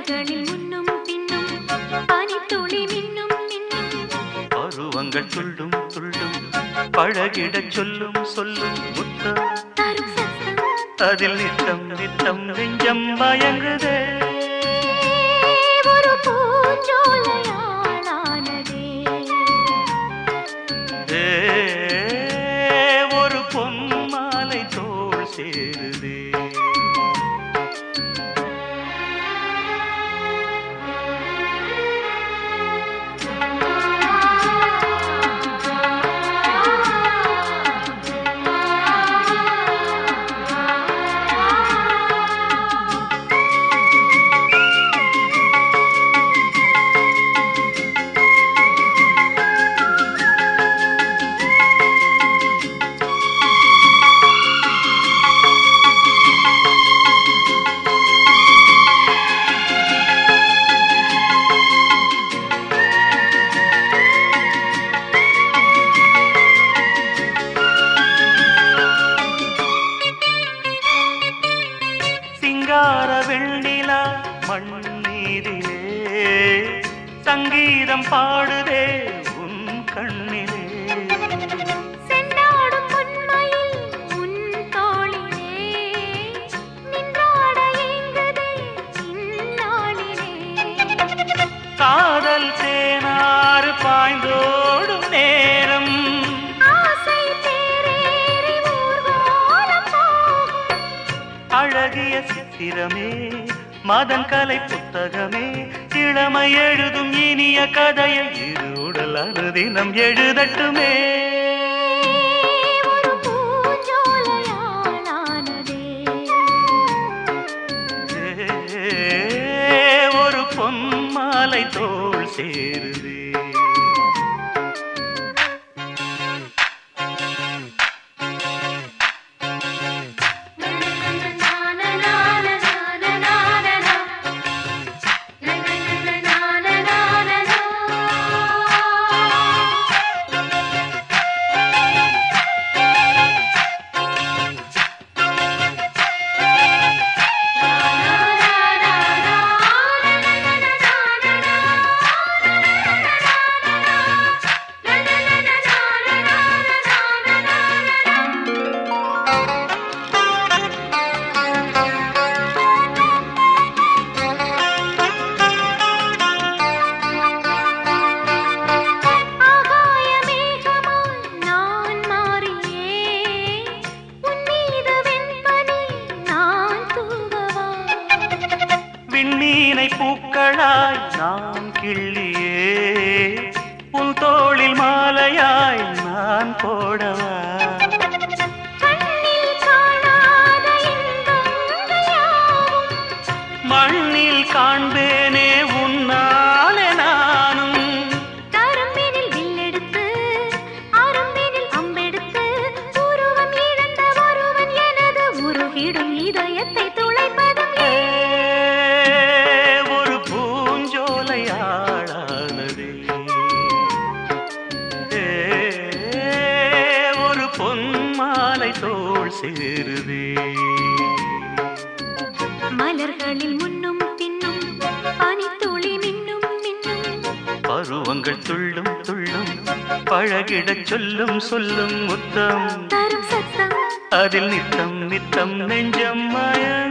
மலர்களில் முன்னும் பின்னும் பனித்துளி மின்னும் மின்னும் பருவங்கள் துள்ளும் துள்ளும் பழகிடச் சொல்லும் சொல்லும் முத்தம் தரும் சத்தம் அதில் நித்தம் நித்தம் நெஞ்சம் மயங்குதே ஒரு பூஞ்சோலையாளானதே ஏ, ஒரு பொன்மாலை தோள் சேருதே சிங்கார வெண்ணிலா மண் மீதிலே சங்கீதம் பாடுதே உன் கண்ணிலே செண்டாடும் பொன்மயில் உன் தோளிலே நின்றாட ஏங்குதே இந்நாளிலே காதல் தேனாறு பாய்ந்தோடும் நேரம் ஆசை தேரேறி ஊர்வலம் போகும் அழகிய சித்திரமே மதன் கலை புத்தகமே இளமை எழுதும் இனிய கதையை இரு உடல் அனுதினம் எழுதட்டுமே ஒரு பூஞ்சோலையாளானதே ஏ, ஒரு பொன்மாலை தோள் சேருதே ஆகாய மேகமாய் நான் மாறியே உன் மீது வெண்பனி நான் தூவவா விண்மீனை பூக்களாய் நான் கிள்ளியே உன் தோளில் மாலையாய் நான் போடவா கண்ணில் காணாத இன்பங்கள் யாவும் மண்ணில் காண்பேனே உன்னாலே நானும் கரும்பினில் வில்லெடுத்து அரும்பினில் அம்பெடுத்து உருவம் இழந்த ஒருவன் எனது உருகிடும் இதயத்தை துளைப்பதும் ஏ, ஒரு பூஞ்சோலையாளானதே ஏ, ஒரு பொன்மாலை தோள் சேருதே மலர்களில் முன்னும் பின்னும் பனித்துளி மின்னும் மின்னும் பருவங்கள் துள்ளும் துள்ளும் பழகிடச் சொல்லும் சொல்லும் முத்தம் தரும் சத்தம் அதில் நித்தம் நித்தம் நெஞ்சம் மய